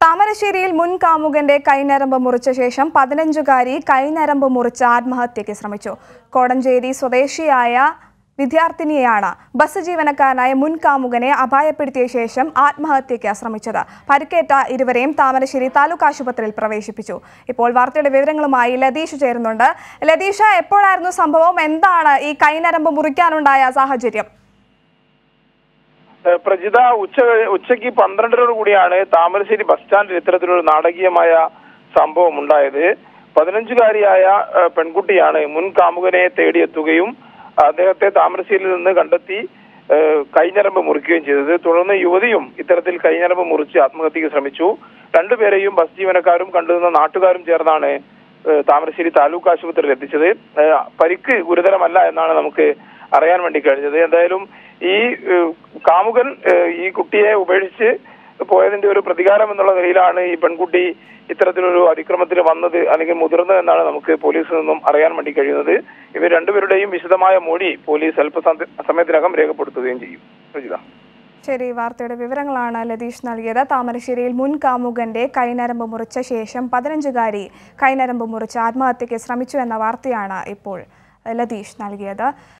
താമരശ്ശേരിയിൽ മുൻ കാമുകന്റെ കൈനരമ്പ് മുറിച്ച ശേഷം പതിനഞ്ചുകാരി കൈനരമ്പ് മുറിച്ച് ആത്മഹത്യയ്ക്ക് ശ്രമിച്ചു കോടഞ്ചേരി സ്വദേശിയായ വിദ്യാർത്ഥിനിയെയാണ് ബസ് ജീവനക്കാരനായ മുൻ കാമുകനെ അപായപ്പെടുത്തിയ ശേഷം ആത്മഹത്യയ്ക്ക് ശ്രമിച്ചത് പരിക്കേറ്റ ഇരുവരെയും താമരശ്ശേരി താലൂക്ക് ആശുപത്രിയിൽ പ്രവേശിപ്പിച്ചു ഇപ്പോൾ വാർത്തയുടെ വിവരങ്ങളുമായി ലതീഷ് ചേരുന്നുണ്ട് ലതീഷ എപ്പോഴായിരുന്നു സംഭവം എന്താണ് ഈ കൈനരമ്പ് മുറിക്കാനുണ്ടായ സാഹചര്യം ഏഹ് പ്രജിത ഉച്ച ഉച്ചയ്ക്ക് പന്ത്രണ്ടരോട് കൂടിയാണ് താമരശ്ശേരി ബസ് സ്റ്റാൻഡിൽ ഇത്തരത്തിലൊരു നാടകീയമായ സംഭവം ഉണ്ടായത് പതിനഞ്ചുകാരിയായ ഏഹ് പെൺകുട്ടിയാണ് മുൻ കാമുകനെ തേടിയെത്തുകയും അദ്ദേഹത്തെ താമരശ്ശേരിയിൽ നിന്ന് കണ്ടെത്തി ഏഹ് കൈഞ്ഞരമ്പ് മുറിക്കുകയും ചെയ്തത് തുടർന്ന് യുവതിയും ഇത്തരത്തിൽ കൈഞ്ഞരമ്പ് മുറിച്ച് ആത്മഹത്യക്ക് ശ്രമിച്ചു രണ്ടുപേരെയും ബസ് ജീവനക്കാരും കണ്ടുനിന്ന നാട്ടുകാരും ചേർന്നാണ് ഏഹ് താമരശ്ശേരി താലൂക്ക് ആശുപത്രിയിൽ എത്തിച്ചത് ഏഹ് പരിക്ക് ഗുരുതരമല്ല എന്നാണ് നമുക്ക് അറിയാൻ വേണ്ടി കഴിഞ്ഞത് എന്തായാലും ഈ ഏഹ് കാമുകൻ ഏഹ് ഈ കുട്ടിയെ ഉപേക്ഷിച്ച് പോയതിന്റെ ഒരു പ്രതികാരം എന്നുള്ള നിലയിലാണ് ഈ പെൺകുട്ടി ഇത്തരത്തിലൊരു അതിക്രമത്തിൽ വന്നത് അല്ലെങ്കിൽ മുതിർന്നത് എന്നാണ് നമുക്ക് പോലീസിൽ നിന്നും അറിയാൻ വേണ്ടി കഴിയുന്നത് ഇവർ രണ്ടുപേരുടെയും വിശദമായ മൊഴി പോലീസ് അല്പസമയ- സമയത്തിനകം രേഖപ്പെടുത്തുകയും ചെയ്യും സുജിത ശരി വാർത്തയുടെ വിവരങ്ങളാണ് ലതീഷ് നൽകിയത് താമരശ്ശേരിയിൽ മുൻ കാമുകന്റെ കൈനരമ്പ് മുറിച്ച ശേഷം പതിനഞ്ചുകാരി കൈനരമ്പ് മുറിച്ച് ആത്മഹത്യയ്ക്ക് ശ്രമിച്ചു എന്ന വാർത്തയാണ് ഇപ്പോൾ ലതീഷ് നൽകിയത്